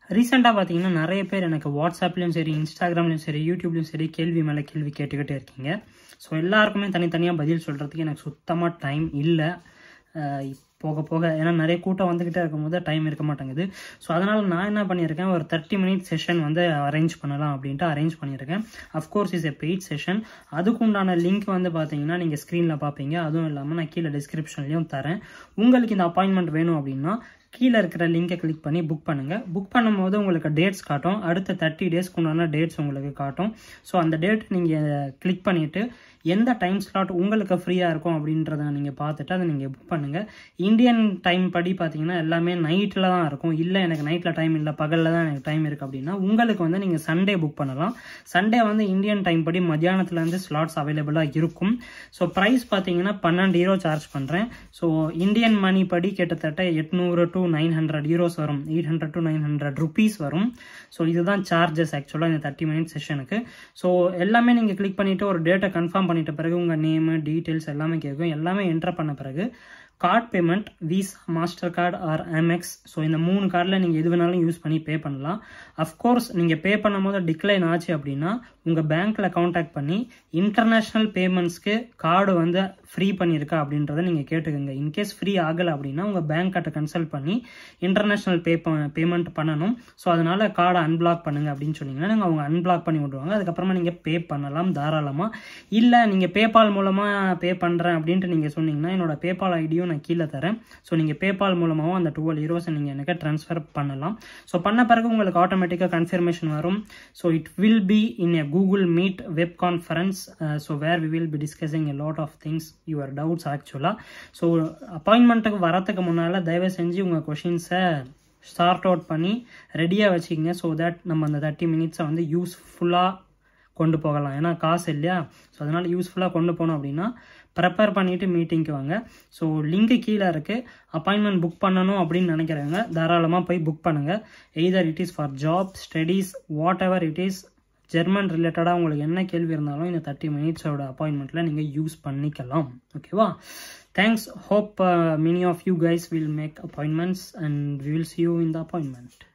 ரீசெண்டாக பார்த்தீங்கன்னா நிறைய பேர் எனக்கு வாட்ஸ்அப்லேயும் சரி இன்ஸ்டாகிராம்லையும் சரி யூடியூப்லையும் சரி கேள்வி மேலே கேள்வி கேட்டுக்கிட்டே இருக்கீங்க ஸோ எல்லாருக்குமே தனித்தனியாக பதில் சொல்கிறதுக்கு எனக்கு சுத்தமாக டைம் இல்லை போக போக ஏன்னா நிறைய கூட்டம் வந்துக்கிட்டே இருக்கும்போது டைம் இருக்க மாட்டேங்குது ஸோ அதனால் நான் என்ன பண்ணியிருக்கேன் ஒரு தேர்ட்டி மினிட் செஷன் வந்து அரேஞ்ச் பண்ணலாம் அப்படின்ட்டு அரேஞ்ச் பண்ணியிருக்கேன் of course is a paid session அதுக்கு உண்டான லிங்க் வந்து பார்த்தீங்கன்னா நீங்கள் ஸ்க்ரீனில் பார்ப்பீங்க அதுவும் இல்லாமல் நான் கீழே டிஸ்கிரிப்ஷன்லையும் தரேன் உங்களுக்கு இந்த அப்பாயின்மெண்ட் வேணும் அப்படின்னா கீழே இருக்கிற லிங்கை கிளிக் பண்ணி புக் பண்ணுங்கள் புக் பண்ணும்போது உங்களுக்கு டேட்ஸ் காட்டும் அடுத்த தேர்ட்டி டேஸ்க்கு உண்டான டேட்ஸ் உங்களுக்கு காட்டும் ஸோ அந்த டேட் நீங்கள் கிளிக் பண்ணிவிட்டு எந்த டைம் ஸ்லாட் உங்களுக்கு ஃப்ரீயாக இருக்கும் அப்படின்றத நீங்கள் பார்த்துட்டு அதை நீங்கள் புக் பண்ணுங்கள் இந்தியன் டைம் படி பார்த்தீங்கன்னா எல்லாமே நைட்டில் தான் இருக்கும் இல்லை எனக்கு நைட்டில் டைம் இல்லை பகலில் தான் எனக்கு டைம் இருக்குது அப்படின்னா உங்களுக்கு வந்து நீங்கள் சண்டே புக் பண்ணலாம் சண்டே வந்து இந்தியன் டைம் படி மத்தியானத்துலேருந்து ஸ்லாட்ஸ் அவைலபிளாக இருக்கும் ஸோ ப்ரைஸ் பார்த்தீங்கன்னா பன்னெண்டு யூரோ சார்ஜ் பண்ணுறேன் ஸோ இந்தியன் மணி படி கிட்டத்தட்ட எட்நூறு டு நைன் ஹண்ட்ரட் யூரோஸ் வரும் eight hundred to nine hundred rupees வரும் ஸோ இதுதான் சார்ஜஸ் ஆக்சுவலாக இந்த தேர்ட்டி மினிட் செஷனுக்கு ஸோ எல்லாமே நீங்கள் கிளிக் பண்ணிவிட்டு ஒரு டேட்டை கன்ஃபார்ம் பண்ணிட்ட பிறகு உங்கள் நேமு டீட்டெயில்ஸ் எல்லாமே கேட்கும் எல்லாமே என்டர் பண்ண பிறகு card payment Visa Mastercard or Amex so இந்த மூணு கார்டில் நீங்கள் எது வேணாலும் யூஸ் பண்ணி பே பண்ணலாம் அஃப்கோர்ஸ் நீங்கள் பே பண்ணும்போது டிக்ளைன் ஆச்சு அப்படின்னா உங்கள் பேங்க்கில் காண்டாக்ட் பண்ணி இன்டர்நேஷ்னல் பேமெண்ட்ஸ்க்கு கார்டு வந்து ஃப்ரீ பண்ணியிருக்கா அப்படின்றத நீங்கள் கேட்டுக்கோங்க இன்கேஸ் ஃப்ரீ ஆகலை அப்படின்னா உங்கள் பேங்க்கிட்ட கன்சல்ட் பண்ணி இன்டர்நேஷ்னல் பே பேமெண்ட் பண்ணணும் ஸோ அதனால் கார்டை அன்பிளாக் பண்ணுங்க அப்படின்னு சொன்னீங்கன்னா நீங்கள் அவங்க அன்பிளாக் பண்ணி விட்ருவாங்க அதுக்கப்புறமா நீங்கள் பே பண்ணலாம் தாராளமாக இல்லை நீங்கள் பேபால் மூலமாக பே பண்ணுறேன் அப்படின்ட்டு நீங்கள் சொன்னீங்கன்னா என்னோட பேபால் ஐடியும் நான் கீழே தரேன் ஸோ நீங்கள் பேபால் மூலமாகவும் அந்த டுவெல் ஹீரோஸை நீங்கள் எனக்கு ட்ரான்ஸ்ஃபர் பண்ணலாம் ஸோ பண்ண பிறகு உங்களுக்கு ஆட்டோமேட்டிக்காக கன்ஃபர்மேஷன் வரும் so it will be in a Google Meet web conference so where we will be discussing a lot of things your doubts ஆக்சுவலாக ஸோ அப்பாயின்மெண்ட்டுக்கு வரத்துக்கு முன்னால் தயவு செஞ்சு உங்கள் கொஷின்ஸை ஸ்டார்ட் அவுட் பண்ணி ரெடியாக வச்சுக்கோங்க ஸோ தட் நம்ம அந்த தேர்ட்டி மினிட்ஸை வந்து யூஸ்ஃபுல்லாக கொண்டு போகலாம் ஏன்னா காசு இல்லையா ஸோ அதனால் யூஸ்ஃபுல்லாக கொண்டு போனோம் அப்படின்னா ப்ரிப்பேர் பண்ணிவிட்டு மீட்டிங்க்கு வாங்க ஸோ லிங்க்கு கீழே இருக்குது அப்பாயின்மெண்ட் புக் பண்ணணும் அப்படின்னு நினைக்கிறவங்க தாராளமாக போய் புக் பண்ணுங்கள் either it is for job studies whatever it is German ரிலேட்டடாக உங்களுக்கு என்ன கேள்வி இருந்தாலும் இந்த தேர்ட்டி மினிட்ஸோட அப்பாயின்மெண்ட்டில் நீங்கள் யூஸ் பண்ணிக்கலாம் ஓகேவா thanks hope many of you guys will make appointments and we will see you in the appointment